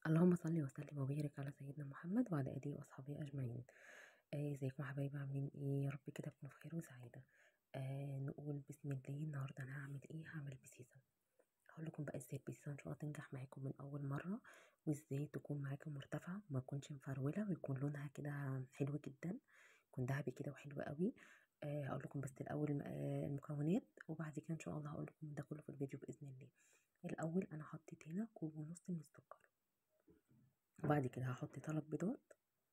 اللهم صل وسلم وبارك على سيدنا محمد وعلى اله واصحابه اجمعين آه، ازيكم يا حبايبي عاملين ايه يا رب كده تكونوا في خير وسعاده آه نقول بسم الله النهارده انا هعمل ايه هعمل بسيسه هقول لكم بقى ازاي البسيسه ان شاء الله تنجح معاكم من اول مره وازاي تكون معاكم مرتفعه وما تكونش مفروله ويكون لونها كده حلو جدا يكون ذهبي كده وحلو قوي آه هقول لكم بس الاول آه المكونات وبعد كده ان شاء الله هقول لكم ده كله في الفيديو باذن الله الاول انا حطيت هنا كوب ونص من السكر وبعد كده هحط ثلاث بيضات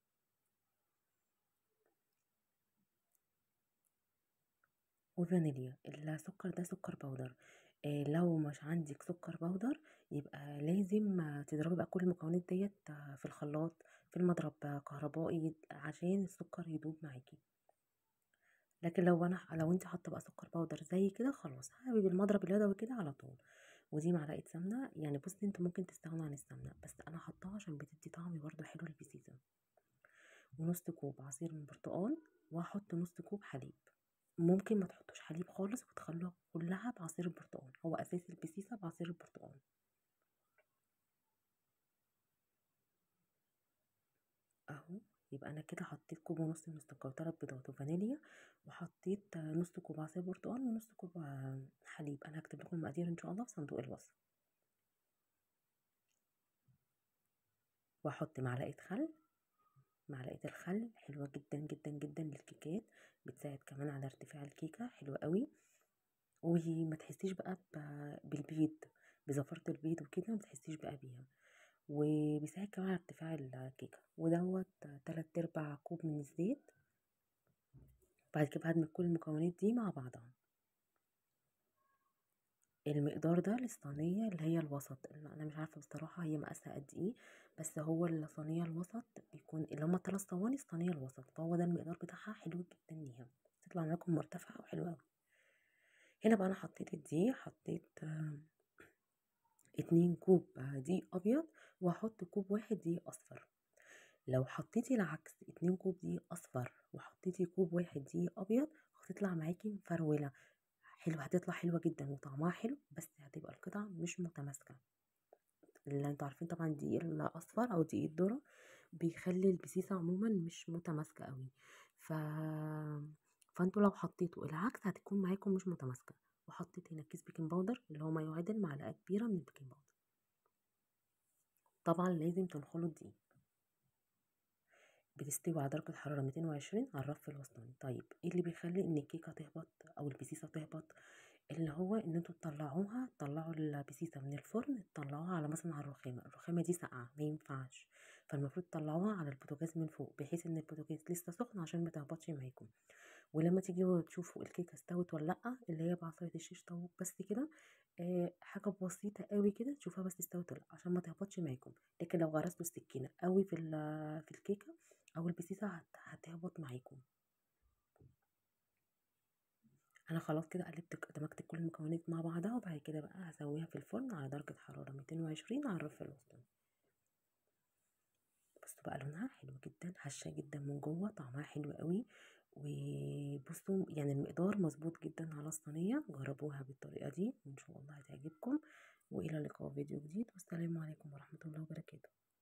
وفانيليا السكر ده سكر بودر إيه لو مش عندك سكر بودر يبقى لازم تضربي بقى كل المكونات ديت في الخلاط في المضرب كهربائي عشان السكر يدوب معاكي لكن لو انا لو انت حاطه بقى سكر بودر زي كده خلاص هعمل بالمضرب اليدوي كده على طول ودي معلقه سمنه يعني بصي انتوا ممكن تستغنوا عن السمنه بس انا حطاها عشان بتدي طعم برده حلو للبسيسه ونص كوب عصير من برتقال وهحط نص كوب حليب ممكن ما تحطوش حليب خالص وتخلوها كلها بعصير البرتقال هو اساس البسيسه بعصير البرتقال اهو يبقى انا كده حطيت كوب ونص من السكر وثلاث بيضات وفانيليا وحطيت نص كوب عصير برتقال ونص كوب حليب انا هكتب لكم المقادير ان شاء الله في صندوق الوصف واحط معلقه خل معلقه الخل حلوه جدا جدا جدا للكيكات بتساعد كمان على ارتفاع الكيكه حلوه قوي وما تحسيش بقى بالبيض بزفرة البيض وكده ما تحسيش بقى بيها وبيساعد كمان على ارتفاع الكيكه ودوت تلات ارباع كوب من الزيت بعد كده هدمج كل المكونات دي مع بعضها المقدار ده للصينية اللي هي الوسط انا مش عارفة بصراحة هي مقاسها قد ايه بس هو الصينية الوسط بيكون اللي هما تلات صواني الصينية الوسط فهو ده المقدار بتاعها حلو جدا ليها تطلع معاكم مرتفعة وحلوة اوي هنا بقى انا حطيت الدقيق حطيت اتنين كوب دقيق ابيض وهحط كوب واحد دقيق اصفر لو حطيتي العكس اتنين كوب دقيق اصفر وحطيتي كوب واحد دقيق ابيض هتطلع معاكي مفروله حلوه هتطلع حلوه جدا وطعمها حلو بس هتبقى القطع مش متماسكه اللي انتوا عارفين طبعا الدقيق الاصفر او دقيق الذره بيخلي البسيسه عموما مش متماسكه قوي ف فانتوا لو حطيتوا العكس هتكون معاكم مش متماسكه وحطيت هنا كيس بيكنج باودر اللي هو ما يعادل معلقه كبيره من البيكنج باودر طبعا لازم تنخلوا الدقيق بتستوي على درجة حرارة 220 على الرف الوسطاني طيب ايه اللي بيخلي ان الكيكة تهبط او البسيسة تهبط اللي هو ان انتوا تطلعوها تطلعوا البسيسة من الفرن تطلعوها على مثلا على الرخامة الرخامة دي ساقعة ما ينفعش فالمفروض تطلعوها على البوتاجاز من فوق بحيث ان البوتاجاز لسه سخن عشان ما تهبطش معاكم ولما تيجوا تشوفوا الكيكه استوت ولا لا اللي هي بعصايه الشيش طاووق بس كده آه حاجه بسيطه قوي كده تشوفها بس استوت ولا عشان ما تهبطش معاكم لكن لو غرستوا السكينه قوي في في الكيكه او البسيسه هتهبط معاكم انا خلاص كده قلبت دمجت كل المكونات مع بعضها وبعد كده بقى هسويها في الفرن على درجه حراره 220 على الرف الوسطاني بصوا بقى لونها حلو جدا هشه جدا من جوه طعمها حلو قوي وبصوا يعني المقدار مظبوط جدا على الصينيه جربوها بالطريقه دي وان شاء الله هتعجبكم والى اللقاء فيديو جديد والسلام عليكم ورحمه الله وبركاته